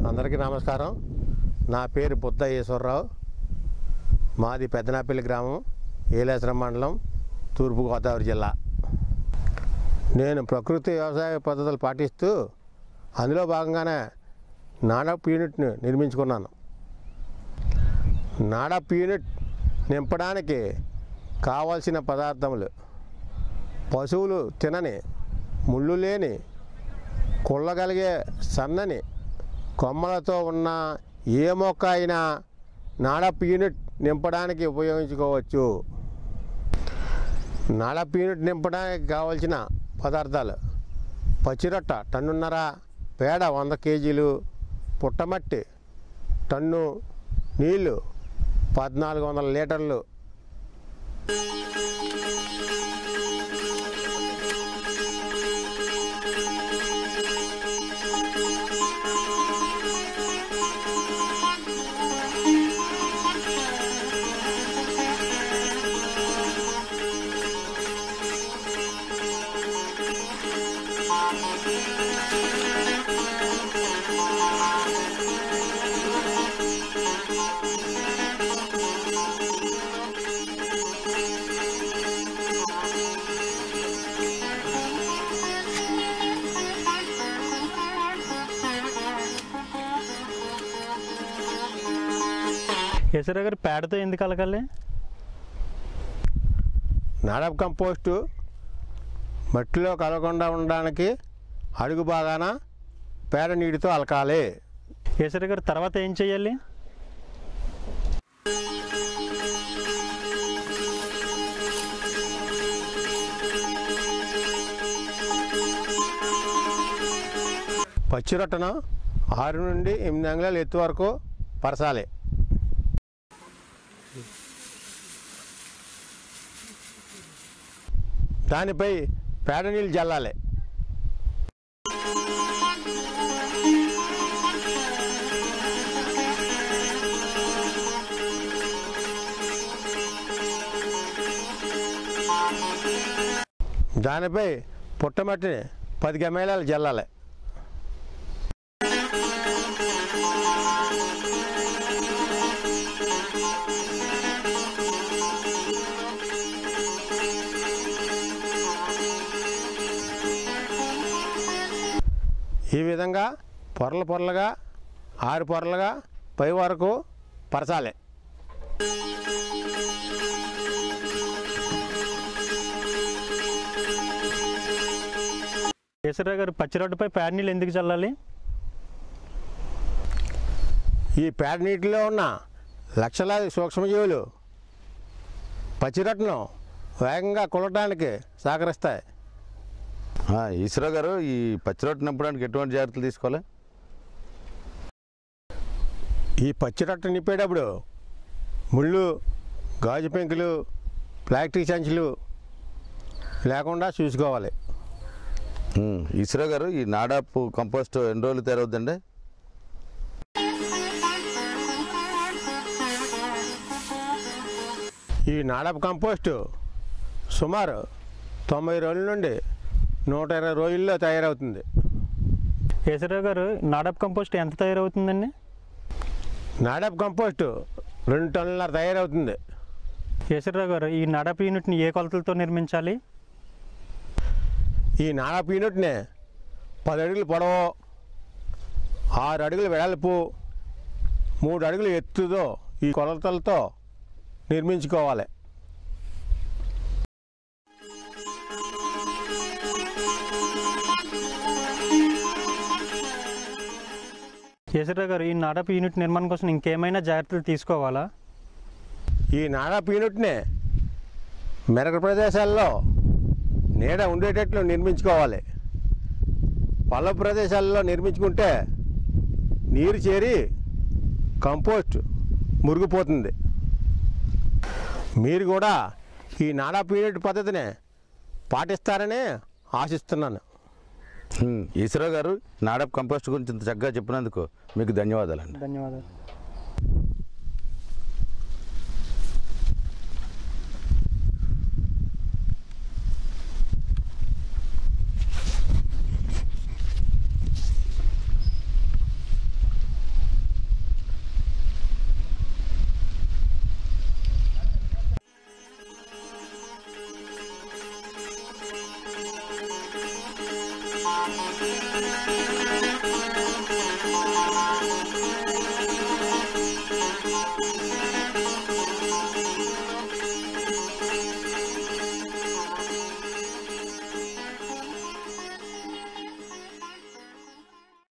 అందరికీ నమస్కారం నా పేరు బుద్ధ ఈశ్వరరావు మాది పెద్దనాపల్లి గ్రామం ఏలేశ్వరం మండలం తూర్పుగోదావరి జిల్లా నేను ప్రకృతి వ్యవసాయ పద్ధతులు పాటిస్తూ అందులో భాగంగానే నాడప్ యూనిట్ని నిర్మించుకున్నాను నాడప్ యూనిట్ నింపడానికి కావాల్సిన పదార్థములు పశువులు తినని ముళ్ళు లేని కుళ్ళగలిగే సన్నని కొమ్మలతో ఉన్న ఏ మొక్క అయినా నాడప్ యూనిట్ నింపడానికి ఉపయోగించుకోవచ్చు నాడప్ యూనిట్ నింపడానికి కావాల్సిన పదార్థాలు పచ్చిరొట్ట టన్నున్నర పేడ వంద కేజీలు పుట్టమట్టి టన్ను నీళ్ళు పద్నాలుగు వందల లీటర్లు యశ్వర గారు పేడతో ఎందుకు అలగాలి నాడప్ కంపోస్టు మట్టిలో కలగకుండా ఉండడానికి అడుగు బాగాన పేడ నీటితో అలకాలి యశ్వర గారు తర్వాత ఏం చేయాలి పచ్చి రొట్టెను ఆరు నుండి ఎనిమిది అంగుళాలు ఎత్తు వరకు పరచాలి దానిపై పేడ నీళ్ళు జల్లాలి దానిపై పుట్టమట్టిని పది గమేళాలు జల్లాలి ఈ విధంగా పొరలు పొరలుగా ఆరు పొరలుగా పై వరకు పరచాలి యశ్వర గారు పచ్చి రొట్టెపై పేడ నీళ్ళు ఎందుకు చల్లాలి ఈ పేడ నీటిలో ఉన్న లక్షలాది సూక్ష్మజీవులు పచ్చిరొట్టను వేగంగా కులటానికి సహకరిస్తాయి ఆ, ఈశ్వర గారు ఈ పచ్చిరొట్టు నింపడానికి ఎటువంటి జాగ్రత్తలు తీసుకోవాలి ఈ పచ్చిరొట్ట నింపేటప్పుడు ముళ్ళు గాజు పెంకులు ప్లాస్టిక్ సంచులు లేకుండా చూసుకోవాలి ఉమ్, ఈశ్వర గారు ఈ నాడాపు కంపోస్ట్ ఎన్ని రోజులు తయారవుద్దండి ఈ నాడప్ కంపోస్టు సుమారు తొంభై రోజుల నుండి నూట ఇరవై రోజుల్లో తయారవుతుంది యశ్వర గారు నాడప్ కంపోస్ట్ ఎంత తయారవుతుందండి నాడప్ కంపోస్టు రెండు టన్నుల తయారవుతుంది యశ్వర గారు ఈ నాడప్ యూనిట్ని ఏ కొలతలతో నిర్మించాలి ఈ నాడప్ యూనిట్ని పది అడుగులు పొడవు ఆరు అడుగులు వెడల్పు మూడు అడుగులు ఎత్తుతో ఈ కొలతలతో నిర్మించుకోవాలి యశ్వర గారు ఈ నాడప్ యూనిట్ నిర్మాణం కోసం ఇంకేమైనా జాగ్రత్తలు తీసుకోవాలా ఈ నాడప్ యూనిట్ని మెరక ప్రదేశాల్లో నీడ ఉండేటట్లు నిర్మించుకోవాలి పల్ల ప్రదేశాల్లో నిర్మించుకుంటే నీరు చేరి కంపోస్ట్ మురిగిపోతుంది మీరు కూడా ఈ నాడప్ యూనిట్ పద్ధతిని పాటిస్తారని ఆశిస్తున్నాను ఉమ్, ఈశ్వర గారు నాడాప్ కంపోస్ట్ గురించి ఇంత చక్కగా చెప్పినందుకు మీకు ధన్యవాదాలండి ధన్యవాదాలు